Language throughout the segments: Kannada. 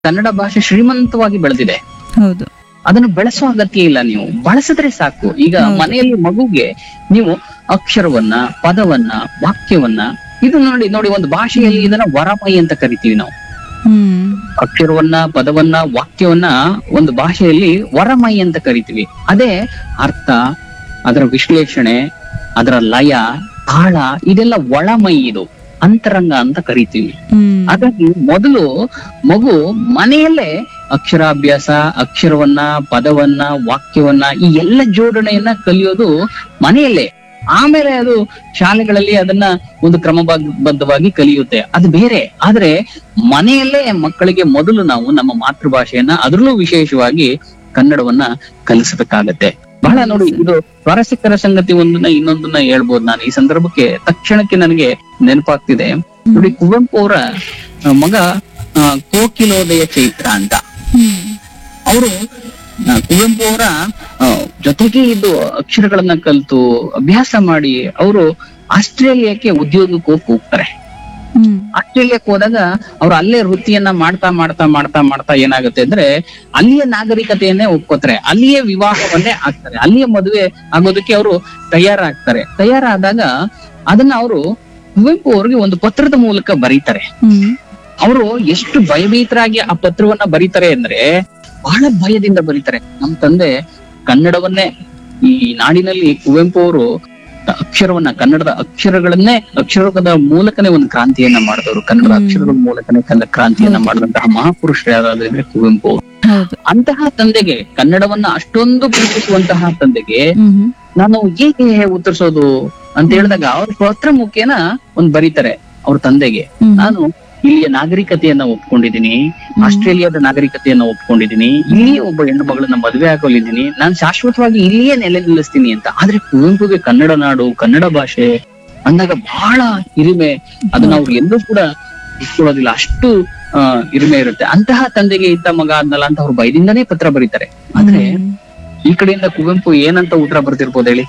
ಕನ್ನಡ ಭಾಷೆ ಶ್ರೀಮಂತವಾಗಿ ಬೆಳೆದಿದೆ ಹೌದು ಅದನ್ನು ಬೆಳೆಸೋ ಅಗತ್ಯ ಇಲ್ಲ ನೀವು ಬಳಸಿದ್ರೆ ಸಾಕು ಈಗ ಹೌದು. ಮನೆಯಲ್ಲಿ ಮಗುಗೆ ನೀವು ಅಕ್ಷರವನ್ನ ಪದವನ್ನ ವಾಕ್ಯವನ್ನ ಇದು ನೋಡಿ ನೋಡಿ ಒಂದು ಭಾಷೆಯಲ್ಲಿ ಇದನ್ನ ವರಮೈ ಅಂತ ಕರಿತೀವಿ ನಾವು ಹ್ಮ್ ಅಕ್ಷರವನ್ನ ಪದವನ್ನ ವಾಕ್ಯವನ್ನ ಒಂದು ಭಾಷೆಯಲ್ಲಿ ವರಮೈ ಅಂತ ಕರಿತೀವಿ ಅದೇ ಅರ್ಥ ಅದರ ವಿಶ್ಲೇಷಣೆ ಅದರ ಲಯ ತಾಳ ಇದೆಲ್ಲ ಒಳಮೈ ಇದು ಅಂತರಂಗ ಅಂತ ಕರಿತೀವಿ ಹ್ಮ್ ಹಾಗಾಗಿ ಮೊದಲು ಮಗು ಮನೆಯಲ್ಲೇ ಅಕ್ಷರಾಭ್ಯಾಸ ಅಕ್ಷರವನ್ನ ಪದವನ್ನ ವಾಕ್ಯವನ್ನ ಈ ಎಲ್ಲ ಜೋಡಣೆಯನ್ನ ಕಲಿಯೋದು ಮನೆಯಲ್ಲೇ ಆಮೇಲೆ ಅದು ಶಾಲೆಗಳಲ್ಲಿ ಅದನ್ನ ಒಂದು ಕ್ರಮಬದ್ಧವಾಗಿ ಕಲಿಯುತ್ತೆ ಅದು ಬೇರೆ ಆದ್ರೆ ಮನೆಯಲ್ಲೇ ಮಕ್ಕಳಿಗೆ ಮೊದಲು ನಾವು ನಮ್ಮ ಮಾತೃಭಾಷೆಯನ್ನ ಅದರಲ್ಲೂ ವಿಶೇಷವಾಗಿ ಕನ್ನಡವನ್ನ ಕಲಿಸಬೇಕಾಗತ್ತೆ ಬಹಳ ನೋಡಿ ಇದು ಸ್ವಾರಸ್ಯಕರ ಸಂಗತಿ ಒಂದನ್ನ ಇನ್ನೊಂದನ್ನ ಹೇಳ್ಬೋದು ನಾನು ಈ ಸಂದರ್ಭಕ್ಕೆ ತಕ್ಷಣಕ್ಕೆ ನನಗೆ ನೆನಪಾಗ್ತಿದೆ ನೋಡಿ ಕುವೆಂಪು ಅವರ ಆ, ಮಗ ಆ, ಕೋಕಿಲೋದಯ ಚೈತ್ರ ಅಂತ ಹ್ಮ್ ಅವರು ಕುವೆಂಪು ಅವರ ಆ, ಜೊತೆಗೆ ಇದ್ದು ಅಕ್ಷರಗಳನ್ನ ಕಲಿತು ಅಭ್ಯಾಸ ಮಾಡಿ ಅವರು ಆಸ್ಟ್ರೇಲಿಯಾಕ್ಕೆ ಉದ್ಯೋಗಕ್ಕೆ ಹೋಗಿ ಹೋಗ್ತಾರೆ ಹ್ಮ್ ಆಸ್ಟ್ರೇಲಿಯಾಕ್ಕೆ ಹೋದಾಗ ಅವ್ರು ಅಲ್ಲೇ ವೃತ್ತಿಯನ್ನ ಮಾಡ್ತಾ ಮಾಡ್ತಾ ಮಾಡ್ತಾ ಮಾಡ್ತಾ ಏನಾಗುತ್ತೆ ಅಂದ್ರೆ ಅಲ್ಲಿಯ ನಾಗರಿಕತೆಯನ್ನೇ ಒಪ್ಕೋತಾರೆ ಅಲ್ಲಿಯೇ ವಿವಾಹವನ್ನೇ ಆಗ್ತಾರೆ ಅಲ್ಲಿಯೇ ಮದುವೆ ಆಗೋದಕ್ಕೆ ಅವರು ತಯಾರಾಗ್ತಾರೆ ತಯಾರಾದಾಗ ಅದನ್ನ ಅವರು ಕುವೆಂಪು ಅವ್ರಿಗೆ ಒಂದು ಪತ್ರದ ಮೂಲಕ ಬರೀತಾರೆ ಹ್ಮ್ ಅವರು ಎಷ್ಟು ಭಯಭೀತರಾಗಿ ಆ ಪತ್ರವನ್ನ ಬರೀತಾರೆ ಅಂದ್ರೆ ಬಹಳ ಭಯದಿಂದ ಬರೀತಾರೆ ನಮ್ ತಂದೆ ಕನ್ನಡವನ್ನೇ ಈ ನಾಡಿನಲ್ಲಿ ಕುವೆಂಪು ಅವರು ಅಕ್ಷರವನ್ನ ಕನ್ನಡದ ಅಕ್ಷರಗಳನ್ನೇ ಅಕ್ಷರದ ಮೂಲಕನೇ ಒಂದು ಕ್ರಾಂತಿಯನ್ನ ಮಾಡಿದವರು ಕನ್ನಡದ ಹ್ಮ್. ಅಕ್ಷರಗಳ ಮೂಲಕನೇ ಕನ್ನಡ ಕ್ರಾಂತಿಯನ್ನ ಹೌದು. ಮಾಡಿದಂತಹ ಮಹಾಪುರುಷರು ಯಾರಾದ್ರೆ ಕುವೆಂಪು ಅವರು. ಹೌದು ಅಂತಹ ತಂದೆಗೆ ಕನ್ನಡವನ್ನ ಅಷ್ಟೊಂದು ಪ್ರೀತಿಸುವಂತಹ ತಂದೆಗೆ ಹ್ಮ್ ಹ್ಮ್ ನಾನು ಹೇಗೆ ಉತ್ತರಿಸೋದು ಅಂತ ಹೇಳಿದಾಗ ಅವ್ರ ಪತ್ರ ಮುಖೇನ ಒಂದ್ ಬರೀತಾರೆ ಅವ್ರ ತಂದೆಗೆ ಹ್ಮ್ ನಾನು ಇಲ್ಲಿಯ ನಾಗರಿಕತೆಯನ್ನ ಒಪ್ಕೊಂಡಿದ್ದೀನಿ ಹ್ಮ್. ಆಸ್ಟ್ರೇಲಿಯಾದ ನಾಗರಿಕತೆಯನ್ನ ಒಪ್ಕೊಂಡಿದ್ದೀನಿ ಇಲ್ಲಿ ಒಬ್ಬ ಹೆಣ್ಣು ಮಗಳನ್ನ ಮದುವೆ ಆಗೋಲಿದ್ದೀನಿ ನಾನು ಶಾಶ್ವತವಾಗಿ ಇಲ್ಲಿಯೇ ನೆಲೆ ನಿಲ್ಲಿಸ್ತೀನಿ ಅಂತ ಆದ್ರೆ ಕುವೆಂಪುಗೆ ಕನ್ನಡ ನಾಡು ಕನ್ನಡ ಭಾಷೆ ಅಂದಾಗ ಬಹಳ ಹಿರಿಮೆ ಅದನ್ನ ಅವ್ರು ಎಲ್ಲೂ ಕೂಡ ಇಟ್ಕೊಳ್ಳೋದಿಲ್ಲ ಅಷ್ಟು ಆ, ಹಿರಿಮೆ ಇರುತ್ತೆ ಅಂತಹ ತಂದೆಗೆ ಇದ್ದ ಮಗ ಆದ್ನಲ್ಲ ಅಂತ ಅವ್ರು ಭಯದಿಂದನೇ ಪತ್ರ ಬರೀತಾರೆ ಆದ್ರೆ ಹ್ಮ್. ಈ ಕಡೆಯಿಂದ ಕುವೆಂಪು ಏನಂತ ಉತ್ತರ ಬರ್ತಿರ್ಬೋದು ಹೇಳಿ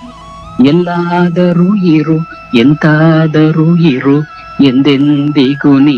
ಎಲ್ಲಾದರೂ ಇರು ಎಂತಾದರೂ ಇರು ಎಂದೆಂದಿಗೂ ನೀ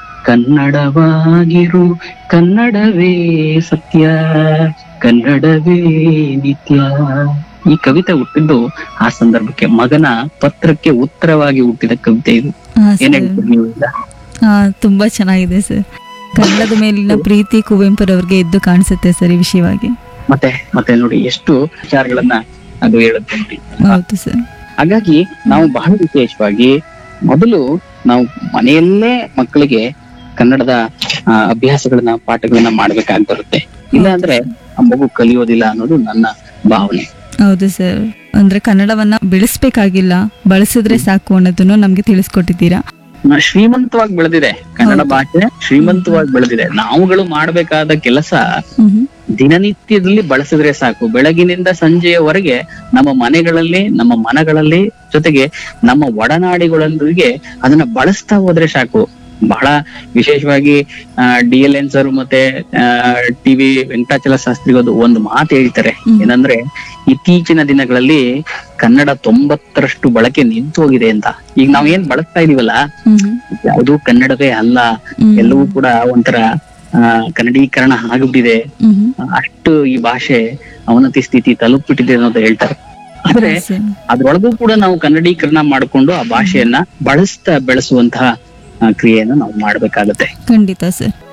ಕನ್ನಡವಾಗಿರು ಕನ್ನಡವೇ ಸತ್ಯ ಕನ್ನಡವೇ ನಿತ್ಯ ಈ ಕವಿತೆ ಹುಟ್ಟಿದ್ದು ಆ ಸಂದರ್ಭಕ್ಕೆ ಮಗನ ಪತ್ರಕ್ಕೆ ಉತ್ತರವಾಗಿ ಹುಟ್ಟಿದ ಕವಿತೆ ಇದು ಹಾ, ಏನ್ ಸರ್. ಹೇಳ್ತೀರಿ ನೀವು ಈಗ ಹಾ ತುಂಬಾ ಚೆನ್ನಾಗಿದೆ ಸರ್ ಕನ್ನಡದ ಮೇಲಿನ ಪ್ರೀತಿ ಕುವೆಂಪುರವ್ರಿಗೆ ಎದ್ದು ಕಾಣಿಸುತ್ತೆ ಸರ್ ಈ ವಿಷಯವಾಗಿ ಮತ್ತೆ ಮತ್ತೆ ನೋಡಿ ಎಷ್ಟು ವಿಚಾರಗಳನ್ನ ಅದು ಹೇಳುತ್ತೆ ನೋಡಿ ಹೌದು ಸರ್ ಹಾಗಾಗಿ ನಾವು ಬಹಳ ವಿಶೇಷವಾಗಿ ಮೊದಲು ನಾವು ಮನೆಯಲ್ಲೇ ಮಕ್ಕಳಿಗೆ ಕನ್ನಡದ ಆ, ಅಭ್ಯಾಸಗಳನ್ನ ಪಾಠಗಳನ್ನ ಮಾಡ್ಬೇಕಾಗಿ ಬರುತ್ತೆ ಇಲ್ಲ ಅಂದ್ರೆ ಆ ಮಗು ಕಲಿಯೋದಿಲ್ಲ ಅನ್ನೋದು ನನ್ನ ಭಾವನೆ ಹೌದು ಸರ್ ಅಂದ್ರೆ ಕನ್ನಡವನ್ನ ಬೆಳೆಸ್ಬೇಕಾಗಿಲ್ಲ ಬಳಸಿದ್ರೆ ಸಾಕು ಅನ್ನೋದನ್ನು ನಮ್ಗೆ ತಿಳಿಸ್ಕೊಟ್ಟಿದ್ದೀರಾ ನ- ಶ್ರೀಮಂತವಾಗಿ ಬೆಳೆದಿದೆ ಕನ್ನಡ ಹೌದು. ಭಾಷೆ ಶ್ರೀಮಂತವಾಗಿ ಬೆಳೆದಿದೆ ನಾವುಗಳು ಮಾಡಬೇಕಾದ ಕೆಲಸ ಹ್ಮ್ ಹ್ಮ್. ದಿನನಿತ್ಯದಲ್ಲಿ ಬಳಸಿದ್ರೆ ಸಾಕು ಬೆಳಗಿನಿಂದ ಸಂಜೆಯವರೆಗೆ ನಮ್ಮ ಮನೆಗಳಲ್ಲಿ ನಮ್ಮ ಮನಗಳಲ್ಲಿ ಜೊತೆಗೆ ನಮ್ಮ ಒಡನಾಡಿಗಳೊಂದಿಗೆ ಅದನ್ನ ಬಳಸ್ತಾ ಹೋದ್ರೆ ಸಾಕು ಬಹಳ ವಿಶೇಷವಾಗಿ ಡಿ ಎಲ್ ಎನ್ ಸರ್ ಮತ್ತೆ ಟಿ ವಿ ವೆಂಕಟಾಚಲ ಶಾಸ್ತ್ರಿಗೋದು ಒಂದು ಮಾತು ಹೇಳ್ತಾರೆ ಹ್ಮ್. ಏನಂದ್ರೆ ಇತ್ತೀಚಿನ ದಿನಗಳಲ್ಲಿ ಕನ್ನಡ ತೊಂಬತ್ತರಷ್ಟು ಬಳಕೆ ನಿಂತು ಹೋಗಿದೆ ಅಂತ ಈಗ ನಾವ್ ಏನ್ ಬಳಸ್ತಾ ಇದೀವಲ್ಲ ಹ್ಮ್ ಹ್ಮ್. ಯಾವುದು ಕನ್ನಡವೇ ಅಲ್ಲ ಹ್ಮ್. ಎಲ್ಲವೂ ಕೂಡ ಒಂಥರ ಆ, ಕನ್ನಡೀಕರಣ ಆಗ್ಬಿಟ್ಟಿದೆ ಹ್ಮ್ ಹ್ಮ್. ಅಷ್ಟು ಈ ಭಾಷೆ ಅವನತಿ ಸ್ಥಿತಿ ತಲುಪ್ಬಿಟ್ಟಿದೆ ಅನ್ನೋದು ಹೇಳ್ತಾರೆ ಆದ್ರೆ ಹೌದು ಸರ್. ಅದ್ರೊಳಗೂ ಕೂಡ ನಾವು ಕನ್ನಡೀಕರಣ ಮಾಡಿಕೊಂಡು ಆ ಭಾಷೆಯನ್ನ ಬಳಸ್ತಾ ಬೆಳೆಸುವಂತಹ ಆ, ಕ್ರಿಯೆಯನ್ನ ನಾವು ಮಾಡ್ಬೇಕಾಗತ್ತೆ ಖಂಡಿತ ಸರ್